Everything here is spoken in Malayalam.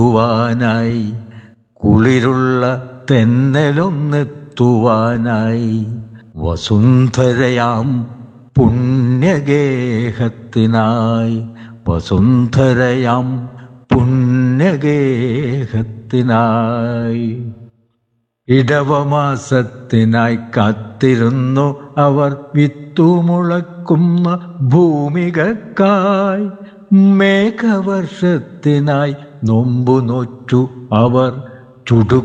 ുവാനായി കുളിരുള്ള തെന്നലൊന്നെത്തുവാനായി വസുന്ധരയാം പുണ്യഗേഹത്തിനായി വസുന്ധരയാം പുണ്യഗേഹത്തിനായി ഇടവമാസത്തിനായി കാത്തിരുന്നു അവർ വിത്തുമുളക്കുന്ന ഭൂമികക്കായി മേഘവർഷത്തിനായി നൊമ്പു നോറ്റു അവർ ചുടു